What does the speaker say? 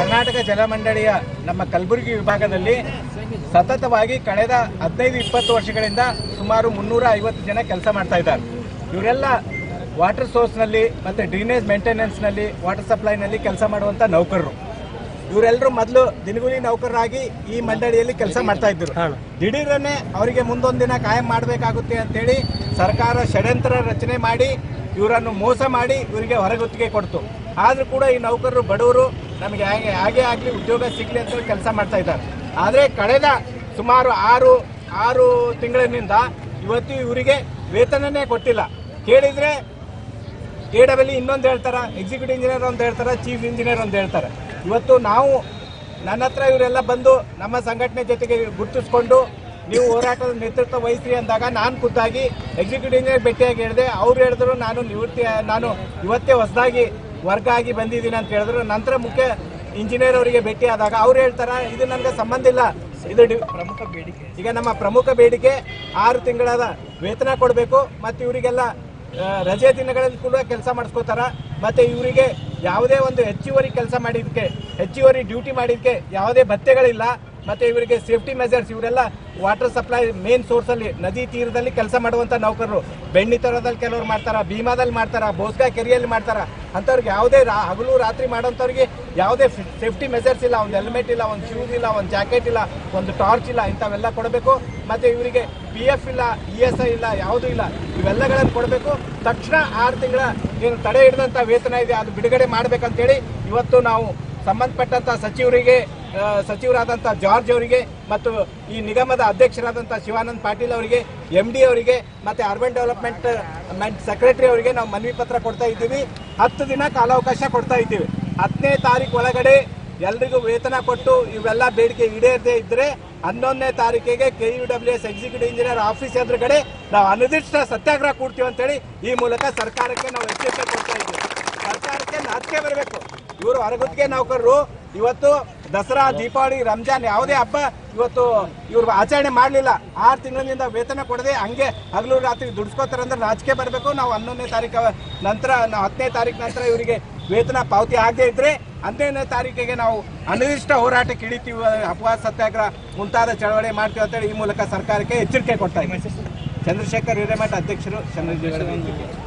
ಕರ್ನಾಟಕ ಜಲಮಂಡಳಿಯ ನಮ್ಮ ಕಲಬುರಗಿ ವಿಭಾಗದಲ್ಲಿ ಸತತವಾಗಿ ಕಳೆದ ಹದಿನೈದು ಇಪ್ಪತ್ತು ವರ್ಷಗಳಿಂದ ಸುಮಾರು ಮುನ್ನೂರ ಐವತ್ತು ಜನ ಕೆಲಸ ಮಾಡ್ತಾ ಇದ್ದಾರೆ ಇವರೆಲ್ಲ ವಾಟರ್ ಸೋರ್ಸ್ನಲ್ಲಿ ಮತ್ತು ಡ್ರೈನೇಜ್ ಮೇಂಟೆನೆನ್ಸ್ನಲ್ಲಿ ವಾಟರ್ ಸಪ್ಲೈನಲ್ಲಿ ಕೆಲಸ ಮಾಡುವಂಥ ನೌಕರರು ಇವರೆಲ್ಲರೂ ಮೊದಲು ದಿನಗೂಲಿ ನೌಕರರಾಗಿ ಈ ಮಂಡಳಿಯಲ್ಲಿ ಕೆಲಸ ಮಾಡ್ತಾ ಇದ್ರು ದಿಢೀರನ್ನೇ ಅವರಿಗೆ ಮುಂದೊಂದು ದಿನ ಕಾಯಂ ಮಾಡಬೇಕಾಗುತ್ತೆ ಅಂತೇಳಿ ಸರ್ಕಾರ ಷಡ್ಯಂತ್ರ ರಚನೆ ಮಾಡಿ ಇವರನ್ನು ಮೋಸ ಮಾಡಿ ಇವರಿಗೆ ಹೊರಗುತ್ತಿಗೆ ಕೊಡ್ತು ಆದರೂ ಕೂಡ ಈ ನೌಕರರು ಬಡವರು ನಮಗೆ ಹಾಗೆ ಹಾಗೆ ಆಗಲಿ ಉದ್ಯೋಗ ಸಿಗಲಿ ಅಂತ ಕೆಲಸ ಮಾಡ್ತಾ ಇದ್ದಾರೆ ಆದರೆ ಕಳೆದ ಸುಮಾರು ಆರು ಆರು ತಿಂಗಳಿನಿಂದ ಇವತ್ತು ಇವರಿಗೆ ವೇತನನೇ ಕೊಟ್ಟಿಲ್ಲ ಕೇಳಿದರೆ ಎ ಡಬ್ಲ್ಯೂ ಇನ್ನೊಂದು ಹೇಳ್ತಾರೆ ಎಕ್ಸಿಕ್ಯೂಟಿವ್ ಇಂಜಿನಿಯರ್ ಒಂದು ಹೇಳ್ತಾರೆ ಚೀಫ್ ಇಂಜಿನಿಯರ್ ಒಂದು ಹೇಳ್ತಾರೆ ಇವತ್ತು ನಾವು ನನ್ನ ಹತ್ರ ಇವರೆಲ್ಲ ಬಂದು ನಮ್ಮ ಸಂಘಟನೆ ಜೊತೆಗೆ ಗುರುತಿಸ್ಕೊಂಡು ನೀವು ಹೋರಾಟದ ನೇತೃತ್ವ ವಹಿಸ್ರಿ ಅಂದಾಗ ನಾನು ಖುದ್ದಾಗಿ ಎಕ್ಸಿಕ್ಯೂಟಿವ್ ಇಂಜಿನಿಯರ್ ಭೇಟಿಯಾಗಿ ಹೇಳಿದೆ ಅವ್ರು ಹೇಳಿದ್ರು ನಾನು ನಿವೃತ್ತಿ ನಾನು ಇವತ್ತೇ ಹೊಸದಾಗಿ ವರ್ಗ ಆಗಿ ಬಂದಿದ್ದೀನಿ ಅಂತ ಹೇಳಿದ್ರು ನಂತರ ಮುಖ್ಯ ಇಂಜಿನಿಯರ್ ಅವರಿಗೆ ಭೇಟಿ ಆದಾಗ ಅವ್ರು ಹೇಳ್ತಾರೆ ಇದು ನನಗೆ ಸಂಬಂಧ ಇಲ್ಲ ಇದು ಡಿ- ಪ್ರಮುಖ ಬೇಡಿಕೆ ಈಗ ನಮ್ಮ ಪ್ರಮುಖ ಬೇಡಿಕೆ ಆರು ತಿಂಗಳದ ವೇತನ ಕೊಡಬೇಕು ಮತ್ತು ಇವರಿಗೆಲ್ಲ ಆ, ರಜೆ ದಿನಗಳಲ್ಲಿ ಕೂಡ ಕೆಲಸ ಮಾಡಿಸ್ಕೋತಾರ ಮತ್ತೆ ಇವರಿಗೆ ಯಾವುದೇ ಒಂದು ಹೆಚ್ಚುವರಿ ಕೆಲಸ ಮಾಡಿದಕ್ಕೆ ಹೆಚ್ಚುವರಿ ಡ್ಯೂಟಿ ಮಾಡಿದಕ್ಕೆ ಯಾವುದೇ ಭತ್ಯೆಗಳಿಲ್ಲ ಮತ್ತೆ ಇವರಿಗೆ ಸೇಫ್ಟಿ ಮೆಜರ್ಸ್ ಇವರೆಲ್ಲ ವಾಟರ್ ಸಪ್ಲೈ ಮೇನ್ ಸೋರ್ಸ್ ಅಲ್ಲಿ ನದಿ ತೀರದಲ್ಲಿ ಕೆಲಸ ಮಾಡುವಂತ ನೌಕರರು ಬೆಣ್ಣಿತರದಲ್ಲಿ ಕೆಲವರು ಮಾಡ್ತಾರ ಭೀಮಾದಲ್ಲಿ ಮಾಡ್ತಾರ ಬೋಸ್ಗಾ ಕೆರೆಯಲ್ಲಿ ಮಾಡ್ತಾರ ಅಂಥವ್ರಿಗೆ ಯಾವುದೇ ರಾ- ಹಗಲು ರಾತ್ರಿ ಮಾಡೋಂಥವ್ರಿಗೆ ಯಾವುದೇ ಸೇಫ್ಟಿ ಮೆಜರ್ಸ್ ಇಲ್ಲ ಒಂದು ಹೆಲ್ಮೆಟ್ ಇಲ್ಲ ಒಂದು ಶೂಸ್ ಇಲ್ಲ ಒಂದು ಜಾಕೆಟ್ ಇಲ್ಲ ಒಂದು ಟಾರ್ಚ್ ಇಲ್ಲ ಇಂಥವೆಲ್ಲ ಕೊಡಬೇಕು ಮತ್ತೆ ಇವರಿಗೆ ಪಿ ಎಫ್ ಇಲ್ಲ ಇ ಎಸ್ ಐ ಇಲ್ಲ ಯಾವುದೂ ಇಲ್ಲ ಇವೆಲ್ಲಗಳನ್ನು ಕೊಡಬೇಕು ತಕ್ಷಣ ಆರು ತಿಂಗಳ ಏನು ತಡೆ ಹಿಡಿದಂಥ ವೇತನ ಇದೆ ಅದು ಬಿಡುಗಡೆ ಮಾಡಬೇಕಂತೇಳಿ ಇವತ್ತು ನಾವು ಸಂಬಂಧಪಟ್ಟಂತ ಸಚಿವರಿಗೆ ಆ, ಸಚಿವರಾದಂಥ ಜಾರ್ಜ್ ಅವರಿಗೆ ಮತ್ತು ಈ ನಿಗಮದ ಅಧ್ಯಕ್ಷರಾದಂಥ ಶಿವಾನಂದ್ ಪಾಟೀಲ್ ಅವರಿಗೆ ಎಂ ಡಿ ಅವರಿಗೆ ಮತ್ತೆ ಅರ್ಬನ್ ಡೆವಲಪ್ಮೆಂಟ್ ಸೆಕ್ರೆಟರಿ ಅವರಿಗೆ ನಾವು ಮನವಿ ಪತ್ರ ಕೊಡ್ತಾ ಇದ್ದೀವಿ ಹತ್ತು ದಿನ ಕಾಲಾವಕಾಶ ಕೊಡ್ತಾ ಇದ್ದೀವಿ ಹತ್ತನೇ ತಾರೀಕು ಒಳಗಡೆ ಎಲ್ರಿಗೂ ವೇತನ ಕೊಟ್ಟು ಇವೆಲ್ಲ ಬೇಡಿಕೆ ಈಡೇರದೇ ಇದ್ರೆ ಹನ್ನೊಂದನೇ ತಾರೀಕಿಗೆ K U W S executive engineer office ಎದುರುಗಡೆ ನಾವು ಅನಿರ್ದಿಷ್ಟ ಸತ್ಯಾಗ್ರಹ ಕೂಡ್ತೀವಿ ಅಂತೇಳಿ ಈ ಮೂಲಕ ಸರ್ಕಾರಕ್ಕೆ ನಾವು ಎಚ್ಚರಿಕೆ ಕೊಡ್ತಾ ಇದ್ದೀವಿ ಸರ್ಕಾರಕ್ಕೆ ನಾಚಿಕೆ ಬರಬೇಕು ಇವರು ಹೊರಗುತ್ತಿಗೆ ನೌಕರರು ಇವತ್ತು ದಸರಾ ದೀಪಾವಳಿ ರಂಜಾನ್ ಯಾವುದೇ ಹಬ್ಬ ಇವತ್ತು ಇವ್ರು ಆಚರಣೆ ಮಾಡಲಿಲ್ಲ ಆರು ತಿಂಗಳಿಂದ ವೇತನ ಕೊಡದೆ ಹಂಗೆ ಹಗಲು ರಾತ್ರಿ ದುಡ್ಸ್ಕೋತಾರೆ ಅಂದ್ರೆ ನಾಚಿಕೆ ಬರಬೇಕು ನಾವು ಹನ್ನೊಂದನೇ ತಾರೀಕು ನಂತರ ನಾವು ಹತ್ತನೇ ತಾರೀಕು ನಂತರ ಇವರಿಗೆ ವೇತನ ಪಾವತಿ ಆಗದೆ ಇದ್ರೆ ಹದಿನೈದನೇ ತಾರೀಕಿಗೆ ನಾವು ಅನಿರ್ದಿಷ್ಟ ಹೋರಾಟಕ್ಕೆ ಇಳಿತೀವಿ ಅಪವಾದ ಸತ್ಯಾಗ್ರಹ ಮುಂತಾದ ಚಳವಳಿ ಮಾಡ್ತೀವಿ ಅಂತೇಳಿ ಈ ಮೂಲಕ ಸರ್ಕಾರಕ್ಕೆ ಎಚ್ಚರಿಕೆ ಕೊಡ್ತಾ ಇದ್ದೀವಿ ಚಂದ್ರಶೇಖರ್ ಹಿರೇಮಠ ಅಧ್ಯಕ್ಷರು ಚಂದ್ರಶೇಖರ್